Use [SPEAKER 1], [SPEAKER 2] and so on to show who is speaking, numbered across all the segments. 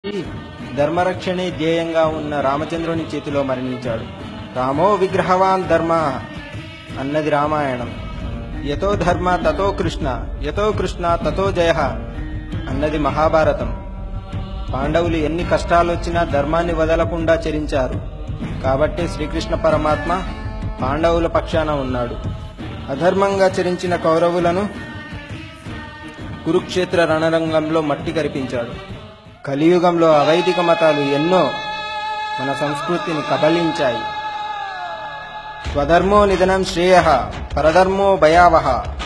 [SPEAKER 1] ధర్మరక్షణే ధ్యేయంగా ఉన్న రామచంద్రుని చేతిలో మరణించాడు రామో విగ్రహవాన్ ధర్మ అన్నది రామాయణం యతో ధర్మ తతో కృష్ణ యతో కృష్ణ తతో జయ అన్నది మహాభారతం పాండవులు ఎన్ని కష్టాలొచ్చినా ధర్మాన్ని వదలకుండా చరించారు కాబట్టే శ్రీకృష్ణ పరమాత్మ పాండవుల పక్షాన ఉన్నాడు అధర్మంగా చరించిన కౌరవులను కురుక్షేత్ర రణరంగంలో మట్టి కరిపించాడు కలియుగంలో అవైదిక మతాలు ఎన్నో మన సంస్కృతిని కబలించాయి స్వధర్మో నిధనం శ్రేయ పరధర్మో భయావహ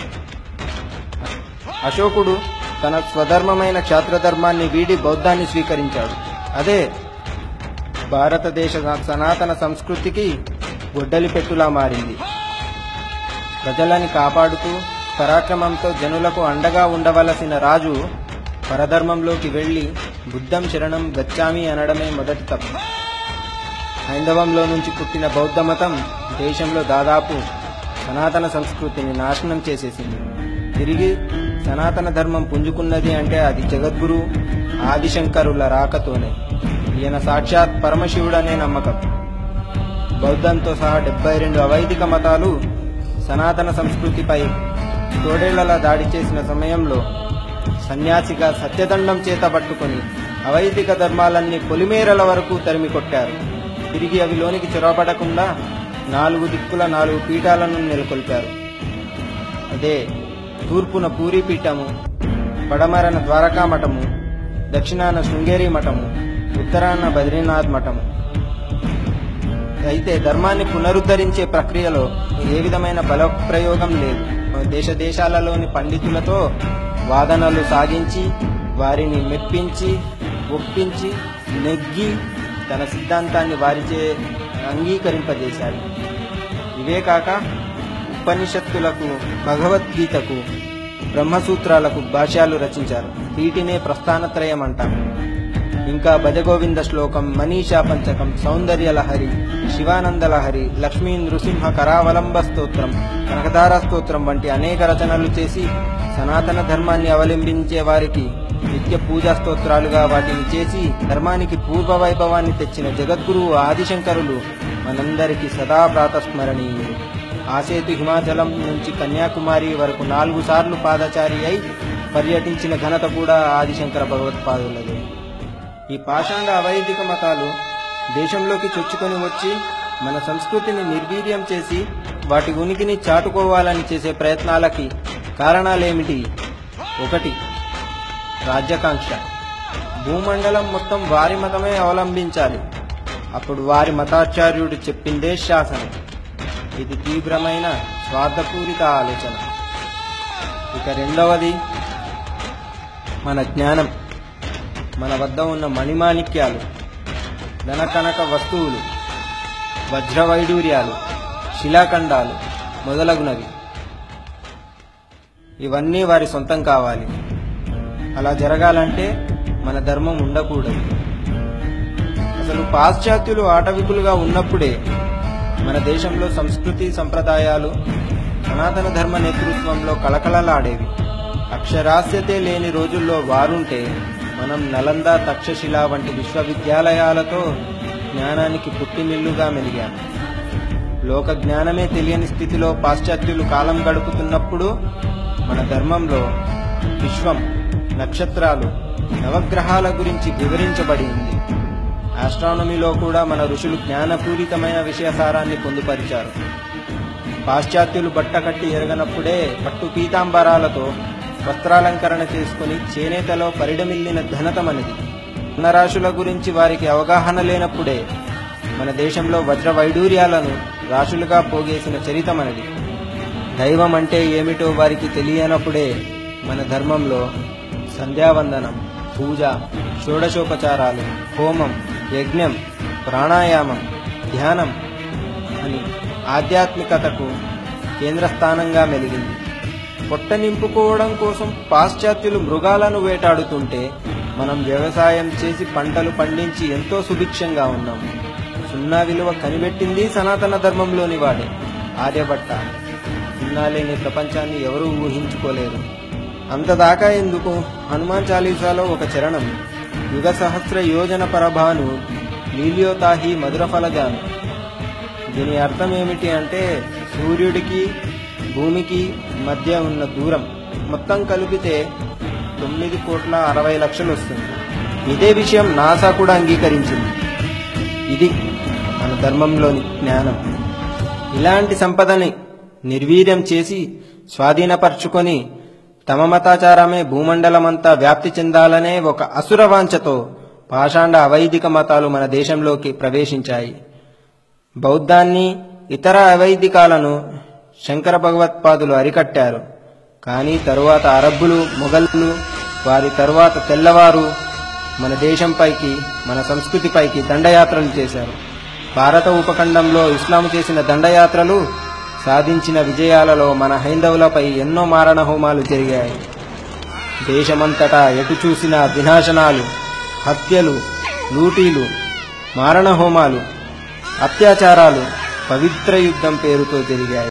[SPEAKER 1] అశోకుడు తన స్వధర్మమైన క్షాత్రధర్మాన్ని వీడి బౌద్ధాన్ని స్వీకరించాడు అదే భారతదేశ సనాతన సంస్కృతికి గొడ్డలి పెట్టులా మారింది ప్రజలని కాపాడుతూ పరాక్రమంతో జనులకు అండగా ఉండవలసిన రాజు పరధర్మంలోకి వెళ్లి బుద్ధం శరణం గచ్చామి అనడమే మొదటి తప్పు హైందవంలో నుంచి పుట్టిన బౌద్ధ మతం దేశంలో దాదాపు సనాతన సంస్కృతిని నాశనం చేసేసింది తిరిగి సనాతన ధర్మం పుంజుకున్నది అంటే అది జగద్గురు ఆదిశంకరుల రాకతోనే ఈయన సాక్షాత్ పరమశివుడనే నమ్మకం బౌద్ధంతో సహా డెబ్బై రెండు అవైదిక మతాలు సనాతన సంస్కృతిపై తోడేళ్లలా దాడి చేసిన సమయంలో సన్యాసిగా సత్యదండం చేత పట్టుకొని అవైదిక ధర్మాలన్నీ పొలిమేరల వరకు తరిమి కొట్టారు తిరిగి అవి లోనికి చొరబడకుండా నాలుగు దిక్కుల నాలుగు పీఠాలను నెలకొల్పారు అదే తూర్పున పూరి పీఠము పడమరన ద్వారకా మఠము దక్షిణాన శృంగేరి మఠము ఉత్తరాన బద్రీనాథ్ మఠము అయితే ధర్మాన్ని పునరుద్ధరించే ప్రక్రియలో ఏ విధమైన బల ప్రయోగం లేదు దేశ దేశాలలోని పండితులతో వాదనలు సాగించి వారిని మెప్పించి ఒప్పించి నెగ్గి తన సిద్ధాంతాన్ని వారిచే అంగీకరింపజేశాడు ఇవే కాక ఉపనిషత్తులకు భగవద్గీతకు బ్రహ్మసూత్రాలకు భాష్యాలు రచించారు వీటినే ప్రస్థానత్రయం అంటాం ఇంకా భజగోవింద శ్లోకం మనీషా పంచకం సౌందర్య లహరి శివానంద లహరి లక్ష్మీ నృసింహ కరావలంబ స్తోత్రం కనకదార స్తోత్రం వంటి అనేక రచనలు చేసి సనాతన ధర్మాన్ని అవలంబించే వారికి నిత్య పూజా స్తోత్రాలుగా వాటిని చేసి ధర్మానికి పూర్వ వైభవాన్ని తెచ్చిన జగద్గురువు ఆదిశంకరులు మనందరికీ సదా ప్రాతస్మరణీయులు ఆసేతు హిమాచలం నుంచి కన్యాకుమారి వరకు నాలుగు సార్లు పాదచారి అయి పర్యటించిన ఘనత కూడా ఆదిశంకర భగవత్పాదులదే ఈ పాషాండ అవైదిక మతాలు దేశంలోకి చొచ్చుకొని వచ్చి మన సంస్కృతిని నిర్వీర్యం చేసి వాటి ఉనికిని చాటుకోవాలని చేసే ప్రయత్నాలకి కారణాలేమిటి ఒకటి రాజ్యకాంక్ష భూమండలం మొత్తం వారి మతమే అవలంబించాలి అప్పుడు వారి మతాచార్యుడు చెప్పిందే శాసనం ఇది తీవ్రమైన స్వార్థపూరిత ఆలోచన ఇక రెండవది మన జ్ఞానం మన వద్ద ఉన్న మణిమాణిక్యాలు ధనకనక వస్తువులు వజ్రవైడూర్యాలు శిలాఖండాలు మొదలగునవి ఇవన్నీ వారి సొంతం కావాలి అలా జరగాలంటే మన ధర్మం ఉండకూడదు అసలు పాశ్చాత్యులు ఆటవికులుగా ఉన్నప్పుడే మన దేశంలో సంస్కృతి సంప్రదాయాలు సనాతన ధర్మ నేతృత్వంలో కళకళలాడేవి అక్షరాస్యతే లేని రోజుల్లో వారుంటే మనం నలంద తక్షశిల వంటి విశ్వవిద్యాలయాలతో జ్ఞానానికి పుట్టినిల్లుగా మెలిగాం లోక జ్ఞానమే తెలియని స్థితిలో పాశ్చాత్యులు కాలం గడుపుతున్నప్పుడు మన ధర్మంలో విశ్వం నక్షత్రాలు నవగ్రహాల గురించి వివరించబడి ఉంది ఆస్ట్రానమీలో కూడా మన ఋషులు జ్ఞానపూరితమైన విషయసారాన్ని పొందుపరిచారు పాశ్చాత్యులు బట్ట కట్టి ఎరగనప్పుడే పట్టు పీతాంబరాలతో వస్త్రాలంకరణ చేసుకుని చేనేతలో పరిడమిల్లిన ఘనత మనది ధనరాశుల గురించి వారికి అవగాహన లేనప్పుడే మన దేశంలో వజ్ర వైడూర్యాలను రాశులుగా పోగేసిన చరిత మనది దైవం అంటే ఏమిటో వారికి తెలియనప్పుడే మన ధర్మంలో సంధ్యావందనం పూజ షోడశోపచారాలు హోమం యజ్ఞం ప్రాణాయామం ధ్యానం అని ఆధ్యాత్మికతకు కేంద్రస్థానంగా మెలిగింది పొట్ట నింపుకోవడం కోసం పాశ్చాత్యులు మృగాలను వేటాడుతుంటే మనం వ్యవసాయం చేసి పంటలు పండించి ఎంతో సుభిక్షంగా ఉన్నాం సున్నా విలువ కనిపెట్టింది సనాతన ధర్మంలోని వాడే ఆర్యభట్ట సున్నా లేని ప్రపంచాన్ని ఎవరూ ఊహించుకోలేరు అంతదాకా ఎందుకు హనుమాన్ చాలీసాలో ఒక చరణం యుగ సహస్ర యోజన పరభాను లీల్యోతాహి మధుర ఫలజాను దీని అర్థం ఏమిటి అంటే సూర్యుడికి భూమికి మధ్య ఉన్న దూరం మొత్తం కలిపితే తొమ్మిది కోట్ల అరవై లక్షలు వస్తుంది ఇదే విషయం నాసా కూడా అంగీకరించింది ఇది మన ధర్మంలోని జ్ఞానం ఇలాంటి సంపదని నిర్వీర్యం చేసి స్వాధీనపరుచుకొని తమ మతాచారమే భూమండలమంతా వ్యాప్తి చెందాలనే ఒక అసుర వాంఛతో పాషాండ అవైదిక మతాలు మన దేశంలోకి ప్రవేశించాయి బౌద్ధాన్ని ఇతర అవైదికాలను శంకర భగవత్పాదులు అరికట్టారు కానీ తరువాత అరబ్బులు మొఘలులు వారి తరువాత తెల్లవారు మన దేశంపైకి మన సంస్కృతిపైకి దండయాత్రలు చేశారు భారత ఉపఖండంలో ఇస్లాం చేసిన దండయాత్రలు సాధించిన విజయాలలో మన హైందవులపై ఎన్నో మారణ హోమాలు జరిగాయి దేశమంతటా ఎటు చూసినా వినాశనాలు హత్యలు లూటీలు మారణ హోమాలు అత్యాచారాలు పవిత్ర యుద్ధం పేరుతో జరిగాయి